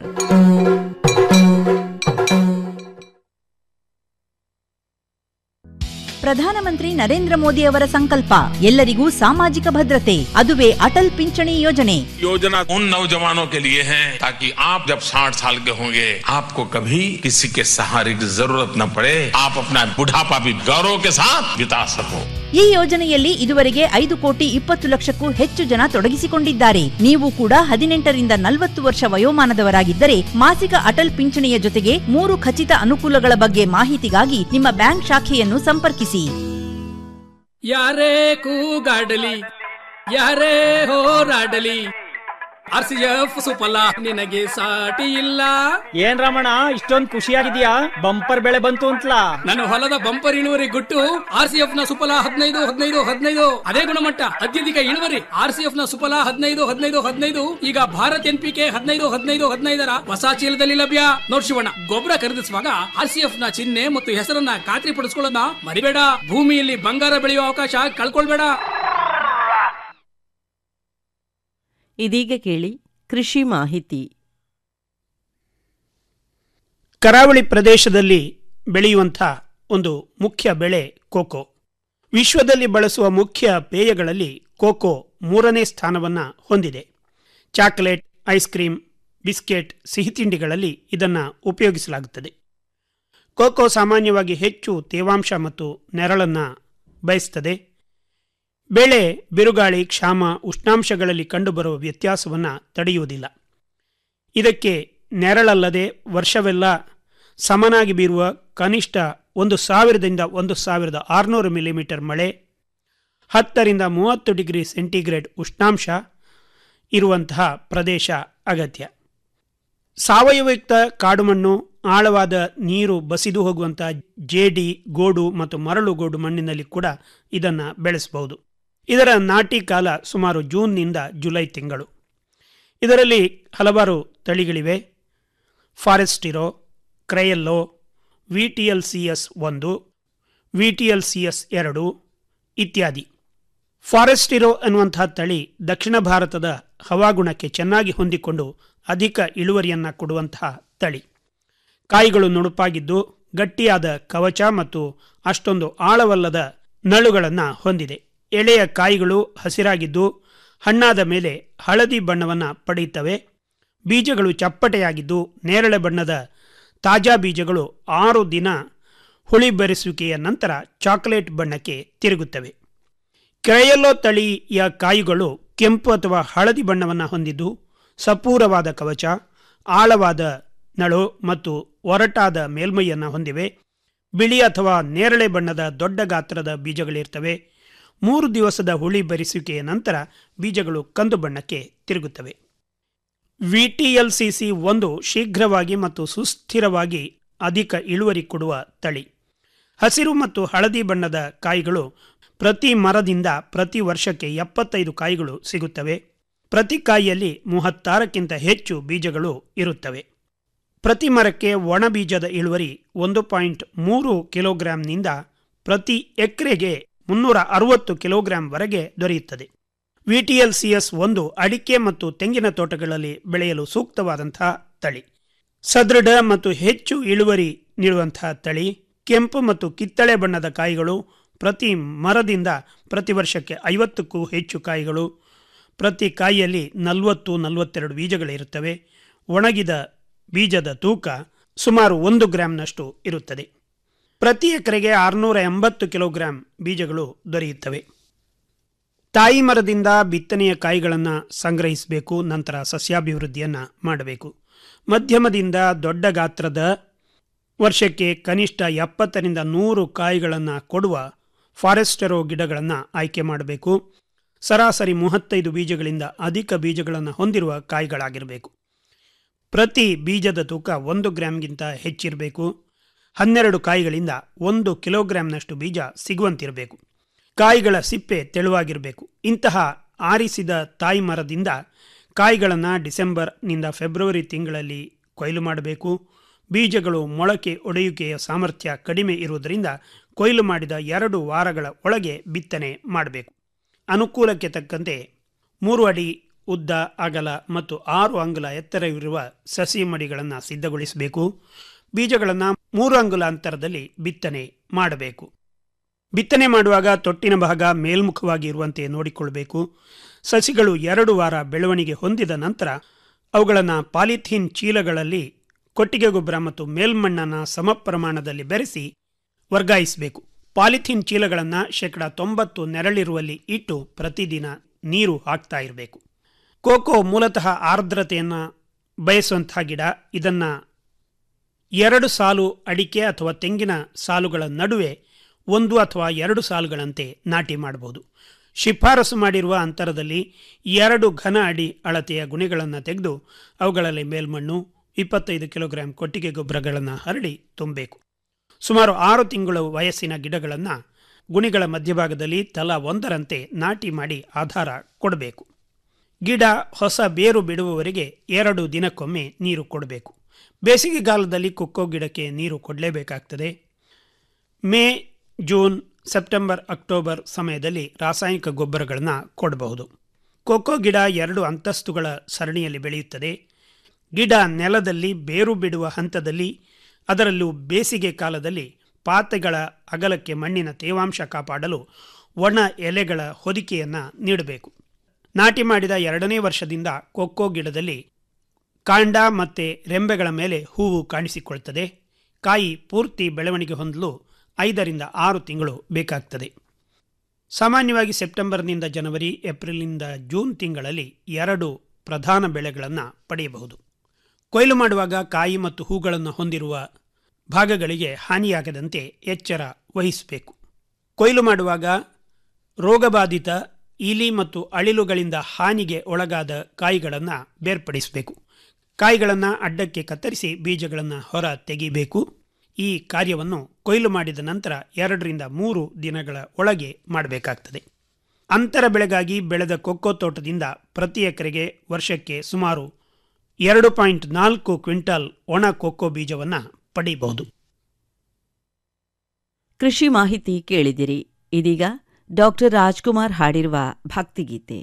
ಪ್ರಧಾನಮಂತ್ರಿ ನರೇಂದ್ರ ಮೋದಿ ಅವರ ಸಂಕಲ್ಪ ಎಲ್ಲರಿಗೂ ಸಾಮಾಜಿಕ ಭದ್ರತೆ ಅದುವೇ ಅಟಲ್ ಪಿಂಚಣಿ ಯೋಜನೆ योजना उन नौजवानों के लिए है ताकि आप जब 60 साल के होंगे आपको कभी किसी के सहारे की जरूरत न पड़े आप अपना बुढ़ापा भी गौरव के साथ बिता सको ಈ ಯೋಜನೆಯಲ್ಲಿ ಇದುವರೆಗೆ ಐದು ಕೋಟಿ ಇಪ್ಪತ್ತು ಲಕ್ಷಕ್ಕೂ ಹೆಚ್ಚು ಜನ ತೊಡಗಿಸಿಕೊಂಡಿದ್ದಾರೆ ನೀವು ಕೂಡ ಹದಿನೆಂಟರಿಂದ ನಲವತ್ತು ವರ್ಷ ವಯೋಮಾನದವರಾಗಿದ್ದರೆ ಮಾಸಿಕ ಅಟಲ್ ಪಿಂಚಣಿಯ ಜೊತೆಗೆ ಮೂರು ಖಚಿತ ಅನುಕೂಲಗಳ ಬಗ್ಗೆ ಮಾಹಿತಿಗಾಗಿ ನಿಮ್ಮ ಬ್ಯಾಂಕ್ ಶಾಖೆಯನ್ನು ಸಂಪರ್ಕಿಸಿ ಯಾರೇ ಕೂಗಾಡಲಿ ಯಾರೇ ಹೋರಾಡಲಿ ಆರ್ ಸಿ ಎಫ್ ಸುಫಲ ನಿನಗೆ ಸಾಟಿ ಇಲ್ಲ ಏನ್ ರಮಣ ಇಷ್ಟೊಂದ್ ಖುಷಿಯಾಗಿದ್ಯಾ ಬಂಪರ್ ಬೆಳೆ ಬಂತು ಅಂತ್ಲಾ ನನ್ನ ಹೊಲದ ಬಂಪರ್ ಇಳುವರಿ ಗುಟ್ಟು ಆರ್ ಸಿ ಎಫ್ ನ ಸುಫಲ ಹದಿನೈದು ಹದಿನೈದು ಹದಿನೈದು ಅದೇ ಗುಣಮಟ್ಟ ಅತ್ಯಧಿಕ ಇಳುವರಿ ಆರ್ ಸಿ ಎಫ್ ನ ಸುಫಲ ಹದಿನೈದು ಹದಿನೈದು ಹದಿನೈದು ಈಗ ಭಾರತ್ ಎನ್ ಪಿ ಕೆ ಹದಿನೈದು ಹದಿನೈದು ಹದಿನೈದರ ಹೊಸ ಚೀಲದಲ್ಲಿ ಲಭ್ಯ ನೋಡ್ ಶಿವಣ್ಣ ಗೊಬ್ಬರ ಖರೀದಿಸುವಾಗ ಆರ್ ಸಿ ಎಫ್ ನ ಚಿಹ್ನೆ ಮತ್ತು ಹೆಸರನ್ನ ಖಾತ್ರಿ ಪಡಿಸ್ಕೊಳ್ಳೋದನ್ನ ಮರಿಬೇಡ ಭೂಮಿಯಲ್ಲಿ ಬಂಗಾರ ಬೆಳೆಯುವ ಅವಕಾಶ ಕಳ್ಕೊಳ್ಬೇಡ ಇದೀಗ ಕೇಳಿ ಕೃಷಿ ಮಾಹಿತಿ ಕರಾವಳಿ ಪ್ರದೇಶದಲ್ಲಿ ಬೆಳೆಯುವಂಥ ಒಂದು ಮುಖ್ಯ ಬೆಳೆ ಕೋಕೋ ವಿಶ್ವದಲ್ಲಿ ಬಳಸುವ ಮುಖ್ಯ ಪೇಯಗಳಲ್ಲಿ ಕೋಕೋ ಮೂರನೇ ಸ್ಥಾನವನ್ನು ಹೊಂದಿದೆ ಚಾಕೊಲೇಟ್ ಐಸ್ ಕ್ರೀಮ್ ಬಿಸ್ಕೆಟ್ ಸಿಹಿತಿಂಡಿಗಳಲ್ಲಿ ಇದನ್ನು ಉಪಯೋಗಿಸಲಾಗುತ್ತದೆ ಕೋಕೋ ಸಾಮಾನ್ಯವಾಗಿ ಹೆಚ್ಚು ತೇವಾಂಶ ಮತ್ತು ನೆರಳನ್ನು ಬಯಸ್ತದೆ ಬೆಳೆ ಬಿರುಗಾಳಿ ಕ್ಷಾಮ ಉಷ್ಣಾಂಶಗಳಲ್ಲಿ ಕಂಡುಬರುವ ವ್ಯತ್ಯಾಸವನ್ನು ತಡೆಯುವುದಿಲ್ಲ ಇದಕ್ಕೆ ನೆರಳಲ್ಲದೆ ವರ್ಷವೆಲ್ಲ ಸಮನಾಗಿ ಬೀರುವ ಕನಿಷ್ಠ ಒಂದು ಸಾವಿರದಿಂದ ಒಂದು ಸಾವಿರದ ಆರುನೂರು ಮಿಲಿಮೀಟರ್ ಮಳೆ ಹತ್ತರಿಂದ ಮೂವತ್ತು ಡಿಗ್ರಿ ಸೆಂಟಿಗ್ರೇಡ್ ಉಷ್ಣಾಂಶ ಇರುವಂತಹ ಪ್ರದೇಶ ಅಗತ್ಯ ಸಾವಯವಯುಕ್ತ ಕಾಡುಮಣ್ಣು ಆಳವಾದ ನೀರು ಬಸಿದು ಹೋಗುವಂಥ ಜೇಡಿ ಗೋಡು ಮತ್ತು ಮರಳು ಗೋಡು ಮಣ್ಣಿನಲ್ಲಿ ಕೂಡ ಇದನ್ನು ಬೆಳೆಸಬಹುದು ಇದರ ನಾಟಿ ಕಾಲ ಸುಮಾರು ಜೂನ್ನಿಂದ ಜುಲೈ ತಿಂಗಳು ಇದರಲ್ಲಿ ಹಲವಾರು ತಳಿಗಳಿವೆ forastero criollo V T L C S ಒಂದು V T L C S ಎರಡು ಇತ್ಯಾದಿ ಫಾರೆಸ್ಟಿರೋ ಅನ್ನುವಂತಹ ತಳಿ ದಕ್ಷಿಣ ಭಾರತದ ಹವಾಗುಣಕ್ಕೆ ಚೆನ್ನಾಗಿ ಹೊಂದಿಕೊಂಡು ಅಧಿಕ ಇಳುವರಿಯನ್ನು ಕೊಡುವಂತಹ ತಳಿ ಕಾಯಿಗಳು ನುಣುಪಾಗಿದ್ದು ಗಟ್ಟಿಯಾದ ಕವಚ ಮತ್ತು ಅಷ್ಟೊಂದು ಆಳವಲ್ಲದ ನಳುಗಳನ್ನು ಹೊಂದಿದೆ ಎಳೆಯ ಕಾಯಿಗಳು ಹಸಿರಾಗಿದ್ದು ಹಣ್ಣಾದ ಮೇಲೆ ಹಳದಿ ಬಣ್ಣವನ್ನು ಪಡೆಯುತ್ತವೆ ಬೀಜಗಳು ಚಪ್ಪಟೆಯಾಗಿದ್ದು ನೇರಳೆ ಬಣ್ಣದ ತಾಜಾ ಬೀಜಗಳು ಆರು ದಿನ ಹುಳಿ ಬೆರೆಸುವಿಕೆಯ ನಂತರ ಚಾಕೊಲೇಟ್ ಬಣ್ಣಕ್ಕೆ ತಿರುಗುತ್ತವೆ ಕ್ರಯಲ್ಲೋ ತಳಿಯ ಕಾಯಿಗಳು ಕೆಂಪು ಅಥವಾ ಹಳದಿ ಬಣ್ಣವನ್ನು ಹೊಂದಿದ್ದು ಸಪೂರವಾದ ಕವಚ ಆಳವಾದ ನಳು ಮತ್ತು ಒರಟಾದ ಮೇಲ್ಮೈಯನ್ನು ಹೊಂದಿವೆ ಬಿಳಿ ಅಥವಾ ನೇರಳೆ ಬಣ್ಣದ ದೊಡ್ಡ ಗಾತ್ರದ ಬೀಜಗಳಿರ್ತವೆ ಮೂರು ದಿವಸದ ಹುಳಿ ಬೆರೆಸುವಿಕೆಯ ನಂತರ ಬೀಜಗಳು ಕಂದು ಬಣ್ಣಕ್ಕೆ ತಿರುಗುತ್ತವೆ ವಿಟಿಎಲ್ಸಿಸಿ ಒಂದು ಶೀಘ್ರವಾಗಿ ಮತ್ತು ಸುಸ್ಥಿರವಾಗಿ ಅಧಿಕ ಇಳುವರಿ ಕೊಡುವ ತಳಿ ಹಸಿರು ಮತ್ತು ಹಳದಿ ಬಣ್ಣದ ಕಾಯಿಗಳು ಪ್ರತಿ ಮರದಿಂದ ಪ್ರತಿ ವರ್ಷಕ್ಕೆ ಎಪ್ಪತ್ತೈದು ಕಾಯಿಗಳು ಸಿಗುತ್ತವೆ ಪ್ರತಿ ಕಾಯಿಯಲ್ಲಿ ಮೂವತ್ತಾರಕ್ಕಿಂತ ಹೆಚ್ಚು ಬೀಜಗಳು ಇರುತ್ತವೆ ಪ್ರತಿ ಮರಕ್ಕೆ ಒಣ ಬೀಜದ ಇಳುವರಿ ಒಂದು ಪಾಯಿಂಟ್ ಮೂರು ಕಿಲೋಗ್ರಾಂನಿಂದ ಪ್ರತಿ ಎಕರೆಗೆ ಮುನ್ನೂರ ಅರವತ್ತು ಕಿಲೋಗ್ರಾಂವರೆಗೆ ದೊರೆಯುತ್ತದೆ ವಿಟಿಎಲ್ಸಿಎಸ್ ಒಂದು ಅಡಿಕೆ ಮತ್ತು ತೆಂಗಿನ ತೋಟಗಳಲ್ಲಿ ಬೆಳೆಯಲು ಸೂಕ್ತವಾದಂತಹ ತಳಿ ಸದೃಢ ಮತ್ತು ಹೆಚ್ಚು ಇಳುವರಿ ನೀಡುವಂತಹ ತಳಿ ಕೆಂಪು ಮತ್ತು ಕಿತ್ತಳೆ ಬಣ್ಣದ ಕಾಯಿಗಳು ಪ್ರತಿ ಮರದಿಂದ ಪ್ರತಿ ವರ್ಷಕ್ಕೆ ಐವತ್ತಕ್ಕೂ ಹೆಚ್ಚು ಕಾಯಿಗಳು ಪ್ರತಿ ಕಾಯಿಯಲ್ಲಿ ನಲವತ್ತು ನಲವತ್ತೆರಡು ಬೀಜಗಳಿರುತ್ತವೆ ಒಣಗಿದ ಬೀಜದ ತೂಕ ಸುಮಾರು ಒಂದು ಗ್ರಾಂನಷ್ಟು ಇರುತ್ತದೆ ಪ್ರತಿ ಎಕರೆಗೆ ಆರುನೂರ ಎಂಬತ್ತು ಕಿಲೋಗ್ರಾಂ ಬೀಜಗಳು ದೊರೆಯುತ್ತವೆ ತಾಯಿ ಮರದಿಂದ ಬಿತ್ತನೆಯ ಕಾಯಿಗಳನ್ನು ಸಂಗ್ರಹಿಸಬೇಕು ನಂತರ ಸಸ್ಯಾಭಿವೃದ್ಧಿಯನ್ನು ಮಾಡಬೇಕು ಮಧ್ಯಮದಿಂದ ದೊಡ್ಡ ಗಾತ್ರದ ವರ್ಷಕ್ಕೆ ಕನಿಷ್ಠ ಎಪ್ಪತ್ತರಿಂದ ನೂರು ಕಾಯಿಗಳನ್ನು ಕೊಡುವ ಫಾರೆಸ್ಟರೋ ಗಿಡಗಳನ್ನು ಆಯ್ಕೆ ಮಾಡಬೇಕು ಸರಾಸರಿ ಮೂವತ್ತೈದು ಬೀಜಗಳಿಂದ ಅಧಿಕ ಬೀಜಗಳನ್ನು ಹೊಂದಿರುವ ಕಾಯಿಗಳಾಗಿರಬೇಕು ಪ್ರತಿ ಬೀಜದ ತೂಕ ಒಂದು ಗ್ರಾಂಗಿಂತ ಹೆಚ್ಚಿರಬೇಕು ಹನ್ನೆರಡು ಕಾಯಿಗಳಿಂದ ಒಂದು ಕಿಲೋಗ್ರಾಂನಷ್ಟು ಬೀಜ ಸಿಗುವಂತಿರಬೇಕು ಕಾಯಿಗಳ ಸಿಪ್ಪೆ ತೆಳುವಾಗಿರಬೇಕು ಇಂತಹ ಆರಿಸಿದ ತಾಯಿ ಮರದಿಂದ ಕಾಯಿಗಳನ್ನು ಡಿಸೆಂಬರ್ನಿಂದ ಫೆಬ್ರವರಿ ತಿಂಗಳಲ್ಲಿ ಕೊಯ್ಲು ಮಾಡಬೇಕು ಬೀಜಗಳು ಮೊಳಕೆ ಒಡೆಯುವಿಕೆಯ ಸಾಮರ್ಥ್ಯ ಕಡಿಮೆ ಇರುವುದರಿಂದ ಕೊಯ್ಲು ಮಾಡಿದ ಎರಡು ವಾರಗಳ ಒಳಗೆ ಬಿತ್ತನೆ ಮಾಡಬೇಕು ಅನುಕೂಲಕ್ಕೆ ತಕ್ಕಂತೆ ಮೂರು ಅಡಿ ಉದ್ದ ಅಗಲ ಮತ್ತು ಆರು ಅಂಗುಲ ಎತ್ತರವಿರುವ ಸಸಿ ಮಡಿಗಳನ್ನು ಸಿದ್ಧಗೊಳಿಸಬೇಕು ಬೀಜಗಳನ್ನು ಮೂರು ಅಂಗುಲ ಅಂತರದಲ್ಲಿ ಬಿತ್ತನೆ ಮಾಡಬೇಕು ಬಿತ್ತನೆ ಮಾಡುವಾಗ ತೊಟ್ಟಿನ ಭಾಗ ಮೇಲ್ಮುಖವಾಗಿ ಇರುವಂತೆ ನೋಡಿಕೊಳ್ಳಬೇಕು ಸಸಿಗಳು ಎರಡು ವಾರ ಬೆಳವಣಿಗೆ ಹೊಂದಿದ ನಂತರ ಅವುಗಳನ್ನು ಪಾಲಿಥೀನ್ ಚೀಲಗಳಲ್ಲಿ ಕೊಟ್ಟಿಗೆ ಗೊಬ್ಬರ ಮತ್ತು ಮೇಲ್ಮಣ್ಣನ್ನು ಸಮ ಪ್ರಮಾಣದಲ್ಲಿ ಬೆರೆಸಿ ವರ್ಗಾಯಿಸಬೇಕು ಪಾಲಿಥೀನ್ ಚೀಲಗಳನ್ನು ಶೇಕಡ ತೊಂಬತ್ತು ನೆರಳಿರುವಲ್ಲಿ ಇಟ್ಟು ಪ್ರತಿದಿನ ನೀರು ಹಾಕ್ತಾ ಇರಬೇಕು ಕೋಕೋ ಮೂಲತಃ ಆರ್ದ್ರತೆಯನ್ನು ಬಯಸುವಂತಹ ಗಿಡ ಇದನ್ನು ಎರಡು ಸಾಲು ಅಡಿಕೆ ಅಥವಾ ತೆಂಗಿನ ಸಾಲುಗಳ ನಡುವೆ ಒಂದು ಅಥವಾ ಎರಡು ಸಾಲುಗಳಂತೆ ನಾಟಿ ಮಾಡಬಹುದು ಶಿಫಾರಸು ಮಾಡಿರುವ ಅಂತರದಲ್ಲಿ ಎರಡು ಘನ ಅಡಿ ಅಳತೆಯ ಗುಣಿಗಳನ್ನು ತೆಗೆದು ಅವುಗಳಲ್ಲಿ ಮೇಲ್ಮಣ್ಣು ಇಪ್ಪತ್ತೈದು ಕಿಲೋಗ್ರಾಂ ಕೊಟ್ಟಿಗೆ ಗೊಬ್ಬರಗಳನ್ನು ಹರಡಿ ತುಂಬಬೇಕು ಸುಮಾರು ಆರು ತಿಂಗಳು ವಯಸ್ಸಿನ ಗಿಡಗಳನ್ನು ಗುಣಿಗಳ ಮಧ್ಯಭಾಗದಲ್ಲಿ ತಲಾ ಒಂದರಂತೆ ನಾಟಿ ಮಾಡಿ ಆಧಾರ ಕೊಡಬೇಕು ಗಿಡ ಹೊಸ ಬೇರು ಬಿಡುವವರೆಗೆ ಎರಡು ದಿನಕ್ಕೊಮ್ಮೆ ನೀರು ಕೊಡಬೇಕು ಬೇಸಿಗೆಗಾಲದಲ್ಲಿ ಕೊಕ್ಕೋ ಗಿಡಕ್ಕೆ ನೀರು ಕೊಡಲೇಬೇಕಾಗ್ತದೆ ಮೇ ಜೂನ್ ಸೆಪ್ಟೆಂಬರ್ ಅಕ್ಟೋಬರ್ ಸಮಯದಲ್ಲಿ ರಾಸಾಯನಿಕ ಗೊಬ್ಬರಗಳನ್ನು ಕೊಡಬಹುದು ಕೊಕ್ಕೋ ಗಿಡ ಎರಡು ಅಂತಸ್ತುಗಳ ಸರಣಿಯಲ್ಲಿ ಬೆಳೆಯುತ್ತದೆ ಗಿಡ ನೆಲದಲ್ಲಿ ಬೇರು ಬಿಡುವ ಹಂತದಲ್ಲಿ ಅದರಲ್ಲೂ ಬೇಸಿಗೆ ಕಾಲದಲ್ಲಿ ಪಾತೆಗಳ ಅಗಲಕ್ಕೆ ಮಣ್ಣಿನ ತೇವಾಂಶ ಕಾಪಾಡಲು ಒಣ ಎಲೆಗಳ ಹೊದಿಕೆಯನ್ನು ನೀಡಬೇಕು ನಾಟಿ ಮಾಡಿದ ಎರಡನೇ ವರ್ಷದಿಂದ ಕೊಕ್ಕೋ ಗಿಡದಲ್ಲಿ ಕಾಂಡ ಮತ್ತು ರೆಂಬೆಗಳ ಮೇಲೆ ಹೂವು ಕಾಣಿಸಿಕೊಳ್ತದೆ ಕಾಯಿ ಪೂರ್ತಿ ಬೆಳವಣಿಗೆ ಹೊಂದಲು ಐದರಿಂದ ಆರು ತಿಂಗಳು ಬೇಕಾಗ್ತದೆ ಸಾಮಾನ್ಯವಾಗಿ ಸೆಪ್ಟೆಂಬರ್ನಿಂದ ಜನವರಿ ಏಪ್ರಿಲ್ನಿಂದ ಜೂನ್ ತಿಂಗಳಲ್ಲಿ ಎರಡು ಪ್ರಧಾನ ಬೆಳೆಗಳನ್ನು ಪಡೆಯಬಹುದು ಕೊಯ್ಲು ಮಾಡುವಾಗ ಕಾಯಿ ಮತ್ತು ಹೂಗಳನ್ನು ಹೊಂದಿರುವ ಭಾಗಗಳಿಗೆ ಹಾನಿಯಾಗದಂತೆ ಎಚ್ಚರ ವಹಿಸಬೇಕು ಕೊಯ್ಲು ಮಾಡುವಾಗ ರೋಗಬಾಧಿತ ಇಲಿ ಮತ್ತು ಅಳಿಲುಗಳಿಂದ ಹಾನಿಗೆ ಒಳಗಾದ ಕಾಯಿಗಳನ್ನು ಬೇರ್ಪಡಿಸಬೇಕು ಕಾಯಿಗಳನ್ನು ಅಡ್ಡಕ್ಕೆ ಕತ್ತರಿಸಿ ಬೀಜಗಳನ್ನು ಹೊರ ತೆಗಿಬೇಕು ಈ ಕಾರ್ಯವನ್ನು ಕೊಯ್ಲು ಮಾಡಿದ ನಂತರ ಎರಡರಿಂದ ಮೂರು ದಿನಗಳ ಒಳಗೆ ಮಾಡಬೇಕಾಗ್ತದೆ ಅಂತರ ಬೆಳೆಗಾಗಿ ಬೆಳೆದ ಕೊಕ್ಕೋ ತೋಟದಿಂದ ಪ್ರತಿ ಎಕರೆಗೆ ವರ್ಷಕ್ಕೆ ಸುಮಾರು ಎರಡು ಪಾಯಿಂಟ್ ನಾಲ್ಕು ಕ್ವಿಂಟಲ್ ಒಣ ಕೊಕ್ಕೋ ಬೀಜವನ್ನು ಪಡೆಯಬಹುದು ಕೃಷಿ ಮಾಹಿತಿ ಕೇಳಿದಿರಿ ಇದೀಗ ಡಾಕ್ಟರ್ ರಾಜ್ಕುಮಾರ್ ಹಾಡಿರುವ ಭಕ್ತಿಗೀತೆ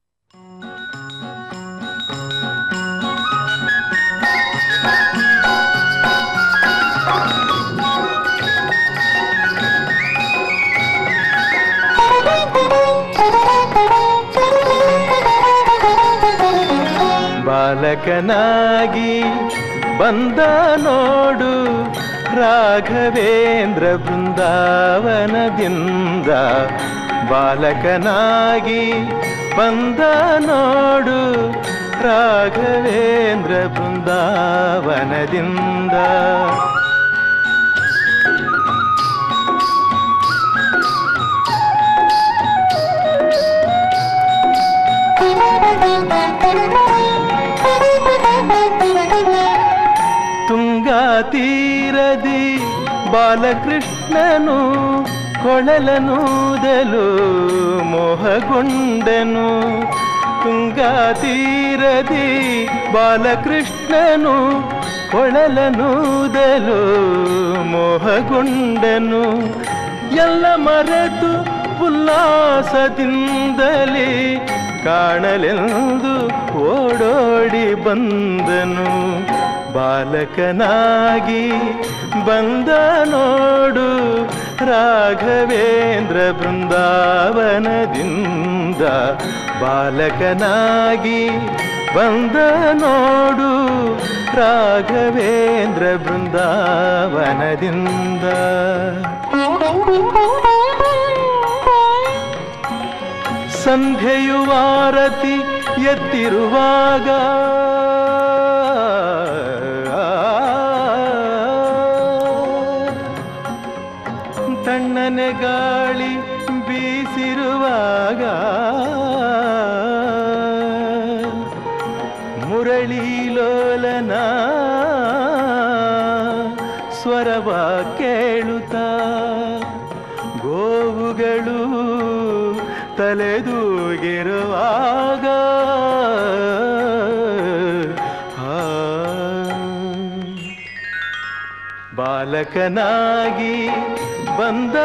ಬಾಲಕನಾಗಿ ಬಂದ ನೋಡು ರಾಘವೇಂದ್ರ ಬೃಂದಾವನದಿಂದ ಬಾಲಕನಾಗಿ ಬಂದ ನೋಡು ರಾಘವೇಂದ್ರ ಬೃಂದಾವನದಿಂದ ತುಂಗಾ ತೀರದಿ ಬಾಲಕೃಷ್ಣನು ಕೊಳಲನೂದಲು ಮೋಹಗೊಂಡನು ತುಂಗಾ ತೀರದಿ ಬಾಲಕೃಷ್ಣನು ಕೊಳಲನೂದಲು ಮೋಹಗೊಂಡನು ಎಲ್ಲ ಮರೆತು ಉಲ್ಲಾಸದಿಂದಲೇ ಕಾಣಲೆಂದು ಓಡೋಡಿ ಬಂದನು ಬಾಲಕನಾಗಿ ಬಂದ ನೋಡು ರಾಘವೇಂದ್ರ ಬೃಂದಾವನದಿಂದ ಬಾಲಕನಾಗಿ ಬಂದ ನೋಡು ರಾಘವೇಂದ್ರ ಬೃಂದಾವನದಿಂದ ಸಂಧ್ಯೆಯು ವಾರತಿ ಎತ್ತಿರುವಾಗ ತಣ್ಣನೆ ಗಾಳಿ ಬೀಸಿರುವಾಗ ಮುರಳೀಲೋಲನ ಸ್ವರವ ಕೇಳುತ್ತಾ ಗೋವುಗಳು ತಲೆದೂಗಿರುವಾಗ ಆ, ಬಾಲಕನಾಗಿ ಬಂದ